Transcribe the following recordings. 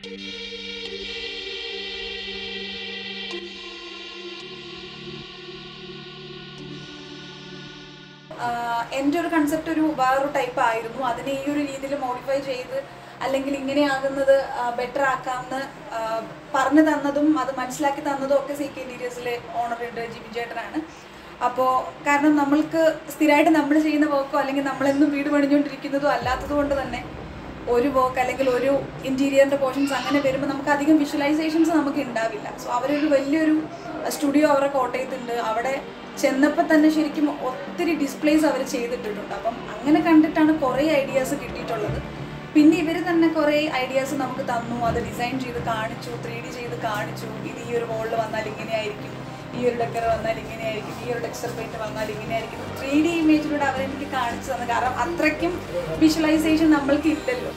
ആഹ് എൻ്റെ ഒരു കൺസെപ്റ്റ് ഒരു വേറൊരു ടൈപ്പ് ആയിരുന്നു അതിനെ ഈ ഒരു രീതിയിൽ മോഡിഫൈ ചെയ്ത് അല്ലെങ്കിൽ ഇങ്ങനെയാകുന്നത് ബെറ്റർ ആക്കാമെന്ന് ആഹ് പറഞ്ഞു തന്നതും അത് മനസ്സിലാക്കി തന്നതും ഒക്കെ സി കെ ഇൻറ്റീരിയേഴ്സിലെ ഓണർ ഉണ്ട് ജിബി ചേട്ടനാണ് അപ്പോൾ കാരണം നമ്മൾക്ക് സ്ഥിരമായിട്ട് നമ്മൾ ചെയ്യുന്ന വർക്കോ അല്ലെങ്കിൽ നമ്മളെന്നും വീട് പണിഞ്ഞുകൊണ്ടിരിക്കുന്നതോ അല്ലാത്തത് കൊണ്ട് തന്നെ ഒരു വർക്ക് അല്ലെങ്കിൽ ഒരു ഇൻറ്റീരിയറിൻ്റെ പോർഷൻസ് അങ്ങനെ വരുമ്പോൾ നമുക്ക് അധികം വിഷ്വലൈസേഷൻസ് നമുക്ക് ഉണ്ടാവില്ല സോ അവരൊരു വലിയൊരു സ്റ്റുഡിയോ അവരുടെ കോട്ടയത്തുണ്ട് അവിടെ ചെന്നപ്പോൾ തന്നെ ശരിക്കും ഒത്തിരി ഡിസ്പ്ലേസ് അവർ ചെയ്തിട്ടിട്ടുണ്ട് അപ്പം അങ്ങനെ കണ്ടിട്ടാണ് കുറേ ഐഡിയാസ് കിട്ടിയിട്ടുള്ളത് പിന്നെ ഇവർ തന്നെ കുറേ ഐഡിയാസ് നമുക്ക് തന്നു അത് ഡിസൈൻ ചെയ്ത് കാണിച്ചു ത്രീ ഡി ചെയ്ത് കാണിച്ചു ഇത് ഈ ഒരു വോളിൽ വന്നാൽ ഇങ്ങനെയായിരിക്കും ഈ ഒരു ഡെക്കർ വന്നാൽ ഇങ്ങനെയായിരിക്കും ഈ ഒരു ടെക്സ്ചർ പെയിന്റ് വന്നാൽ ഇങ്ങനെയായിരിക്കും ത്രീ ഡി ഇമേജിലൂടെ അവരെനിക്ക് കാണിച്ചു തന്നു കാരണം അത്രയ്ക്കും വിഷ്വലൈസേഷൻ നമ്മൾക്ക് ഇല്ലല്ലോ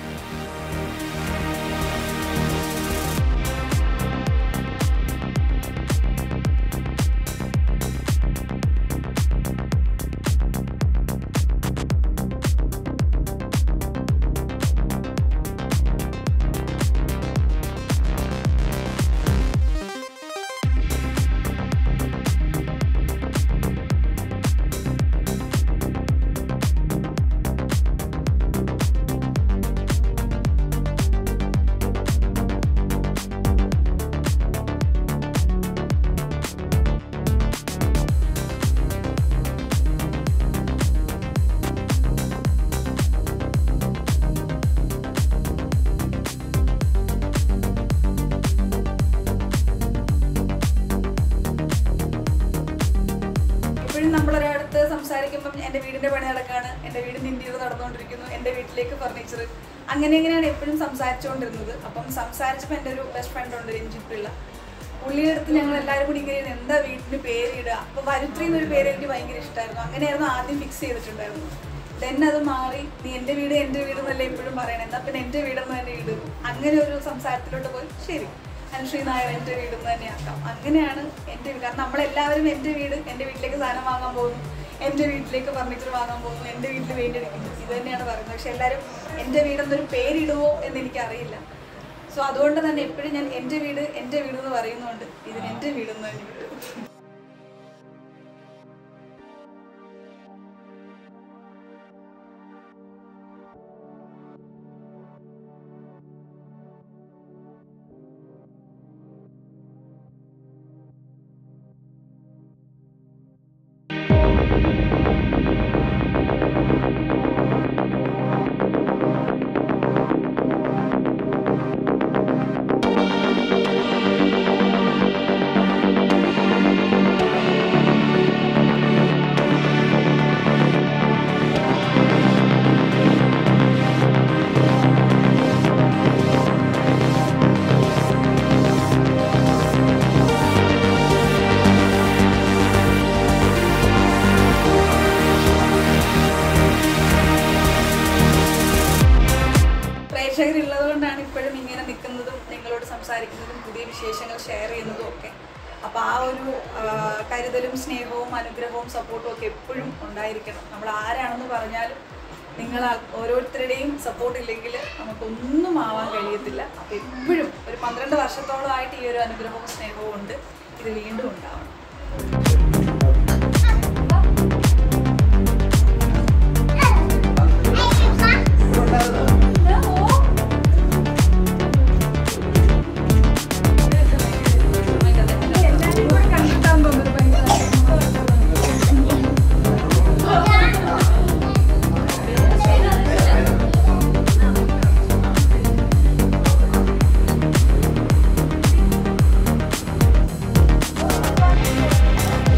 ഇപ്പോഴും നമ്മളൊരാളടുത്ത് സംസാരിക്കുമ്പം എൻ്റെ വീടിൻ്റെ പണി നടക്കാണ് എൻ്റെ വീടിൻ്റെ ഇന്റീരിയർ നടന്നുകൊണ്ടിരിക്കുന്നു എൻ്റെ വീട്ടിലേക്ക് ഫർണിച്ചർ അങ്ങനെ ഇങ്ങനെയാണ് എപ്പോഴും സംസാരിച്ചുകൊണ്ടിരുന്നത് അപ്പം സംസാരിച്ചപ്പോൾ എൻ്റെ ഒരു ബെസ്റ്റ് ഫ്രണ്ട് ഉണ്ട് രഞ്ജിത്ത് പിള്ള പുള്ളിയുടെ അടുത്ത് ഞങ്ങൾ എല്ലാവരും കൂടി ഇങ്ങനെ ഇരുന്ന് എന്താ വീട്ടിന് പേരിടുക അപ്പോൾ വരുത്രി എന്നൊരു പേര് എനിക്ക് ഭയങ്കര ഇഷ്ടമായിരുന്നു അങ്ങനെയായിരുന്നു ആദ്യം ഫിക്സ് ചെയ്തിട്ടുണ്ടായിരുന്നു ദെൻ അത് മാറി നീ എൻ്റെ വീട് എൻ്റെ വീട് എന്നല്ലേ എപ്പോഴും പറയണേ എന്നാൽ പിന്നെ എൻ്റെ വീടെന്ന് തന്നെ ഇടും അങ്ങനെ ഒരു സംസാരത്തിലോട്ട് പോയി ശരി അനുശ്രീ നായർ എൻ്റെ വീട് എന്ന് തന്നെ ആക്കാം അങ്ങനെയാണ് എൻ്റെ വീട് കാരണം നമ്മളെല്ലാവരും എൻ്റെ വീട് എൻ്റെ വീട്ടിലേക്ക് സാധനം വാങ്ങാൻ പോകുന്നു എൻ്റെ വീട്ടിലേക്ക് ഫർണിച്ചർ വാങ്ങാൻ പോകുന്നു എൻ്റെ വീട്ടിൽ പെയിൻ്റ് അടിക്കുന്നു ഇത് തന്നെയാണ് പറയുന്നത് പക്ഷെ എല്ലാവരും എൻ്റെ വീടെന്നൊരു പേരിടുമോ എന്ന് എനിക്കറിയില്ല സോ അതുകൊണ്ട് തന്നെ എപ്പോഴും ഞാൻ എൻ്റെ വീട് എൻ്റെ വീട് എന്ന് പറയുന്നുണ്ട് ഇതിന് എൻ്റെ വീടെന്ന് തന്നെ ഇട്ടു പ്രേക്ഷകരുള്ളത് കൊണ്ടാണ് ഇപ്പോഴും ഇങ്ങനെ നിൽക്കുന്നതും നിങ്ങളോട് സംസാരിക്കുന്നതും പുതിയ വിശേഷങ്ങൾ ഷെയർ ചെയ്യുന്നതും ഒക്കെ അപ്പോൾ ആ ഒരു ആ, കരുതലും സ്നേഹവും അനുഗ്രഹവും സപ്പോർട്ടും ഒക്കെ എപ്പോഴും ഉണ്ടായിരിക്കണം നമ്മൾ ആരാണെന്ന് പറഞ്ഞാലും നിങ്ങൾ ആ- ഓരോരുത്തരുടെയും സപ്പോർട്ട് ഇല്ലെങ്കിൽ നമുക്കൊന്നും ആവാൻ കഴിയത്തില്ല അപ്പോൾ എപ്പോഴും ഒരു പന്ത്രണ്ട് വർഷത്തോളമായിട്ട് ഈ ഒരു അനുഗ്രഹവും സ്നേഹവും ഉണ്ട് ഇത് വീണ്ടും ഉണ്ടാവണം എല്ലാവരും കൂടെ കണ്ടിട്ടാന്ന് തോന്നുന്നു ഭയങ്കര Thank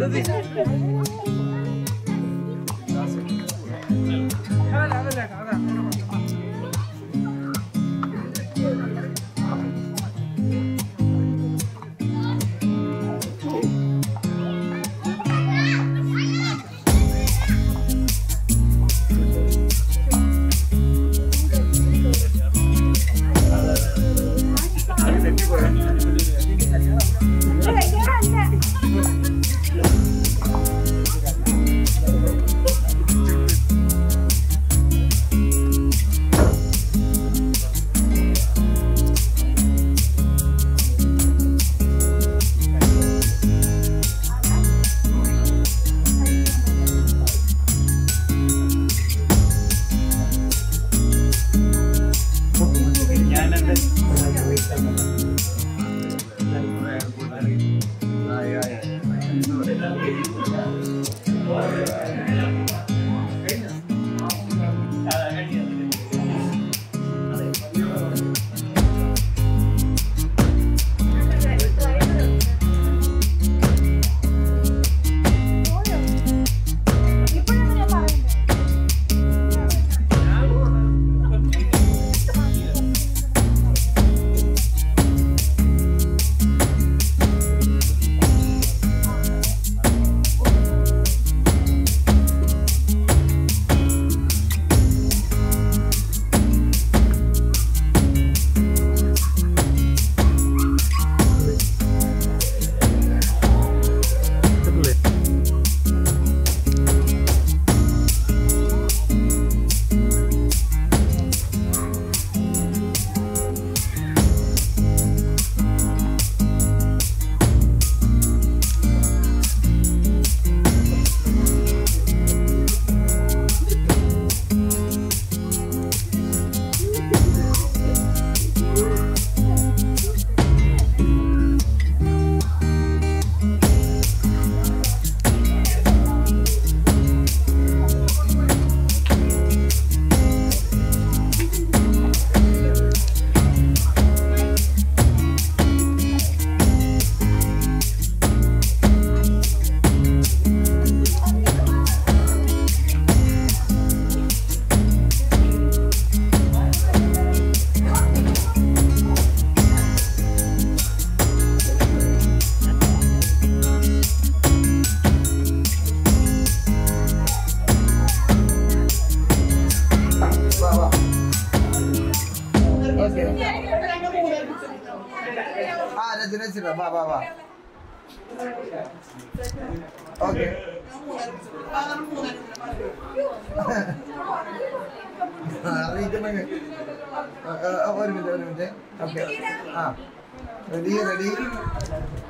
ആ രചന രചന വാ വാ വാ ഓക്കെ അറിയിക്കണമെങ്കിൽ ഒരു മിനിറ്റ് ഒരു മിനിറ്റ് ഓക്കെ ആ റെഡി റെഡി